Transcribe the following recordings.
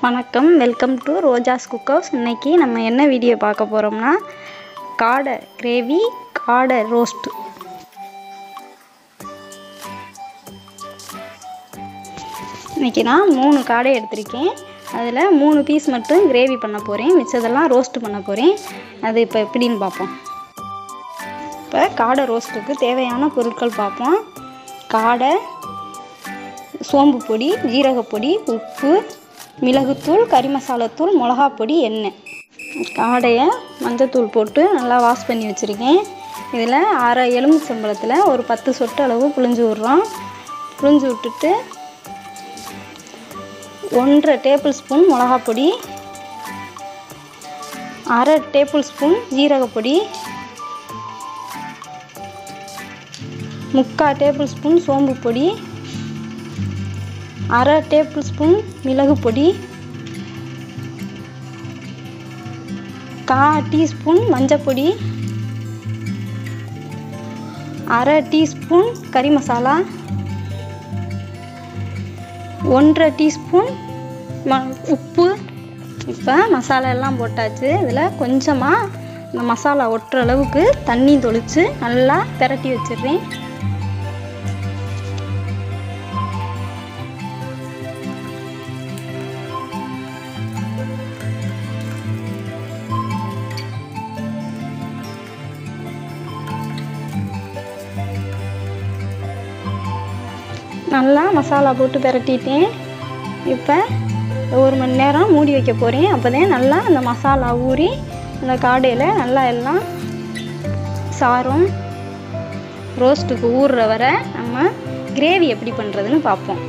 வணக்கம் welcome to Roja's cook house இன்னைக்கு நம்ம என்ன வீடியோ பார்க்க போகிறோம்னா காடை கிரேவி காடை ரோஸ்ட் இன்னைக்கு நான் மூணு காடை எடுத்திருக்கேன் அதில் மூணு பீஸ் மட்டும் கிரேவி பண்ண போகிறேன் மிச்சதெல்லாம் ரோஸ்ட் பண்ண போகிறேன் அது இப்போ எப்படின்னு பார்ப்போம் இப்போ காடை ரோஸ்ட்டுக்கு தேவையான பொருட்கள் பார்ப்போம் காடை சோம்பு பொடி ஜீரகப்பொடி உப்பு மிளகுத்தூள் கறி மசாலாத்தூள் மிளகாப்பொடி எண்ணெய் காடையை மஞ்சத்தூள் போட்டு நல்லா வாஷ் பண்ணி வச்சுருக்கேன் இதில் அரை எலும்பு சம்பளத்தில் ஒரு பத்து சொட்டு அளவு புழிஞ்சு விட்றோம் புழிஞ்சு விட்டுட்டு ஒன்றரை டேபிள் ஸ்பூன் மிளகாப்பொடி அரை டேபிள் ஸ்பூன் ஜீரகப்பொடி முக்கால் டேபிள் ஸ்பூன் சோம்பு பொடி அரை டேபிள் ஸ்பூன் மிளகு பொடி கா டீஸ்பூன் மஞ்சப்பொடி அரை டீஸ்பூன் கறி மசாலா ஒன்றரை டீஸ்பூன் ம உப்பு இப்போ மசாலா எல்லாம் போட்டாச்சு இதில் கொஞ்சமாக இந்த மசாலா ஒட்டுற அளவுக்கு தண்ணி தொளித்து நல்லா பிரட்டி வச்சிடுறேன் நல்லா மசாலா போட்டு பிரட்டிட்டேன் இப்போ ஒரு மணி நேரம் மூடி வைக்க போகிறேன் அப்போ தான் நல்லா அந்த மசாலா ஊறி அந்த காடையில் நல்லா எல்லாம் சாரும் ரோஸ்ட்டுக்கு ஊறுற வரை நம்ம கிரேவி எப்படி பண்ணுறதுன்னு பார்ப்போம்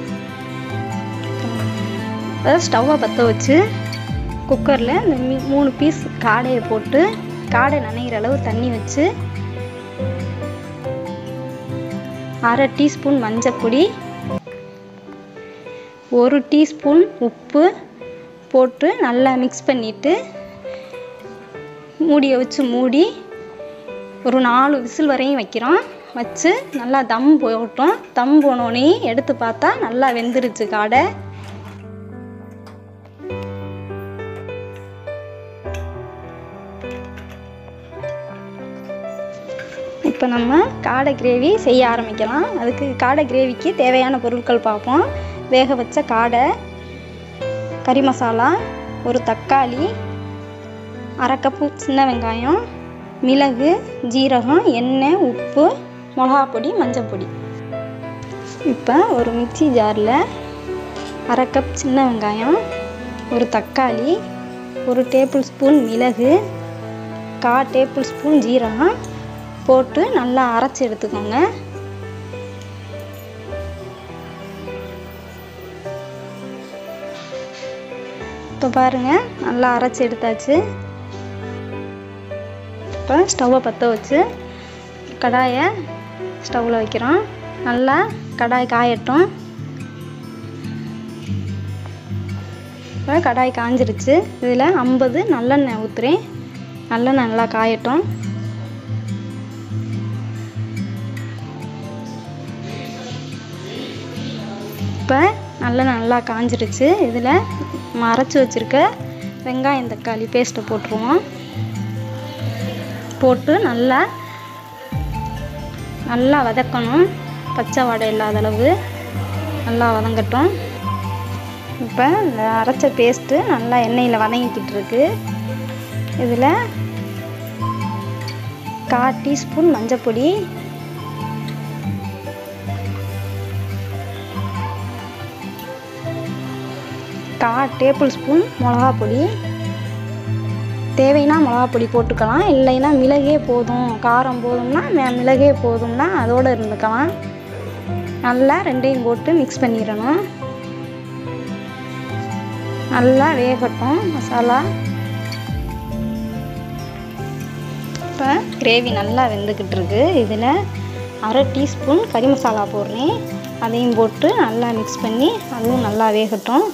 அதாவது ஸ்டவ்வை பற்ற வச்சு குக்கரில் இந்த மீ- மூணு பீஸ் காடையை போட்டு காடை நனைகிற அளவு தண்ணி வச்சு அரை டீஸ்பூன் மஞ்சப்பொடி ஒரு டீஸ்பூன் உப்பு போட்டு நல்லா மிக்ஸ் பண்ணிவிட்டு மூடியை வச்சு மூடி ஒரு நாலு விசில் வரையும் வைக்கிறோம் வச்சு நல்லா தம் போட்டோம் தம் போனோடனே எடுத்து பார்த்தா நல்லா வெந்துருச்சு காடை இப்போ நம்ம காடை கிரேவி செய்ய ஆரம்பிக்கலாம் அதுக்கு காடை கிரேவிக்கு தேவையான பொருட்கள் பார்ப்போம் வேக வச்ச காடை கறி மசாலா ஒரு தக்காளி அரை கப்பு சின்ன வெங்காயம் மிளகு ஜீரகம் எண்ணெய் உப்பு மிளகாப்பொடி மஞ்சப்பொடி இப்போ ஒரு மிக்ஸி ஜாரில் அரை கப் சின்ன வெங்காயம் ஒரு தக்காளி ஒரு டேபிள் ஸ்பூன் மிளகு கா டேபிள் ஸ்பூன் ஜீரகம் போட்டு நல்லா அரைச்சி எடுத்துக்கோங்க இப்போ பாருங்கள் நல்லா அரைச்சி எடுத்தாச்சு இப்போ ஸ்டவ்வை பற்ற வச்சு கடாயை ஸ்டவ்வில் வைக்கிறோம் நல்லா கடாய் காயட்டும் இப்போ கடாய் காஞ்சிருச்சு இதில் ஐம்பது நல்லெண்ணெய் ஊற்றுறேன் நல்லெண்ணெய் நல்லா காயட்டும் இப்போ நல்லா நல்லா காஞ்சிருச்சு இதில் நம்ம அரைச்சி வச்சுருக்க வெங்காயம் தக்காளி பேஸ்ட்டை போட்டுருவோம் போட்டு நல்லா நல்லா வதக்கணும் பச்சை வாடை இல்லாத அளவு நல்லா வதங்கட்டும் இப்போ இந்த அரைச்ச பேஸ்ட்டு நல்லா எண்ணெயில் வதங்கிக்கிட்டு இருக்கு இதில் கா டீஸ்பூன் மஞ்சப்பொடி கா டேபிள் ஸ்பூன் மிளகா பொடி தேவைன்னா மிளகா பொடி போட்டுக்கலாம் இல்லைன்னா மிளகே போதும் காரம் போதும்னா மி- மிளகே போதும்னா அதோடு இருந்துக்கலாம் நல்லா ரெண்டையும் போட்டு மிக்ஸ் பண்ணிடணும் நல்லா வேகட்டும் மசாலா இப்போ கிரேவி நல்லா வெந்துக்கிட்டு இருக்கு இதில் அரை டீஸ்பூன் கறி மசாலா போடுறேன் அதையும் போட்டு நல்லா மிக்ஸ் பண்ணி அதுவும் நல்லா வேகட்டும்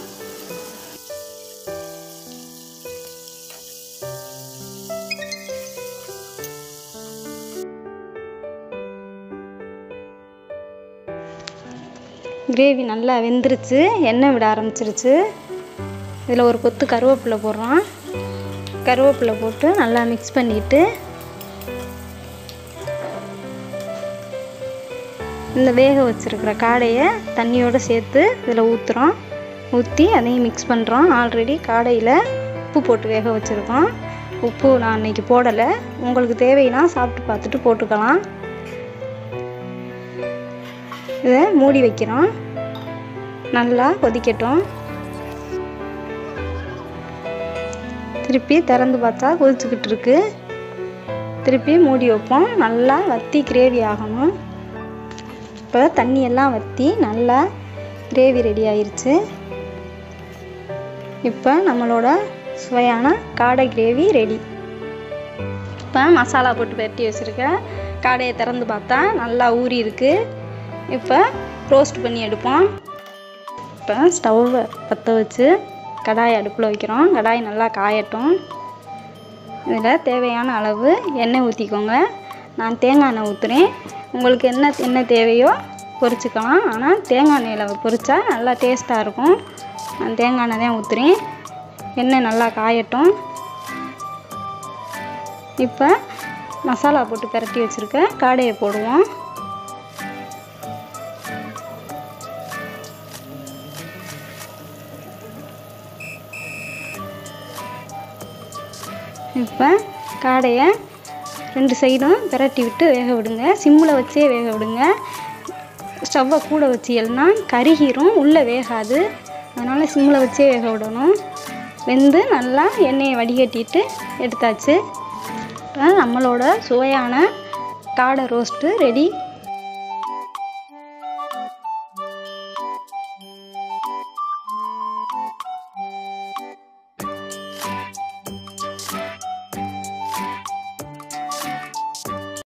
கிரேவி நல்லா வெந்துருச்சு எண்ணெய் விட ஆரம்பிச்சிருச்சு இதில் ஒரு கொத்து கருவேப்பிலை போடுறோம் கருவேப்பிலை போட்டு நல்லா மிக்ஸ் பண்ணிவிட்டு இந்த வேக வச்சுருக்கிற காடையை தண்ணியோடு சேர்த்து இதில் ஊற்றுறோம் ஊற்றி அதையும் மிக்ஸ் பண்ணுறோம் ஆல்ரெடி காடையில் உப்பு போட்டு வேக வச்சுருக்கோம் உப்பு நான் அன்றைக்கி போடலை உங்களுக்கு தேவைன்னா சாப்பிட்டு பார்த்துட்டு போட்டுக்கலாம் இதை மூடி வைக்கிறோம் நல்லா கொதிக்கட்டும் திருப்பி திறந்து பார்த்தா கொதிச்சுக்கிட்டு இருக்கு திருப்பி மூடி வைப்போம் நல்லா வத்தி கிரேவி ஆகணும் இப்போ தண்ணியெல்லாம் வற்றி நல்லா கிரேவி ரெடி ஆயிருச்சு இப்போ நம்மளோட சுவையான காடை கிரேவி ரெடி இப்போ மசாலா போட்டு பெரட்டி வச்சுருக்கேன் காடையை திறந்து பார்த்தா நல்லா ஊறி இருக்கு இப்போ ரோஸ்ட் பண்ணி எடுப்போம் இப்போ ஸ்டவ்வை பற்ற வச்சு கடாய் அடுப்பில் வைக்கிறோம் கடாய் நல்லா காயட்டும் இதில் தேவையான அளவு எண்ணெய் ஊற்றிக்கோங்க நான் தேங்காய் எண்ணெய் ஊற்றுறேன் உங்களுக்கு என்ன எண்ணெய் தேவையோ பொரிச்சுக்கலாம் ஆனால் தேங்காய் எண்ணெயில் பொரிச்சா நல்லா டேஸ்ட்டாக இருக்கும் நான் தேங்காய் எண்ணெய் தான் ஊற்றுறேன் எண்ணெய் நல்லா காயட்டும் இப்போ மசாலா போட்டு பிரட்டி வச்சுருக்க காடையை போடுவோம் இப்போ காடையை ரெண்டு சைடும் பிரட்டி விட்டு வேக விடுங்க சிம்மில் வச்சே வேக விடுங்க ஸ்டவ்வை கூட வச்சியல்னா கருகிரும் உள்ளே வேகாது அதனால் சிம்மில் வச்சே வேக விடணும் வெந்து நல்லா எண்ணெயை வடிகட்டிட்டு எடுத்தாச்சு இப்போ நம்மளோட சுவையான காடை ரோஸ்ட்டு ரெடி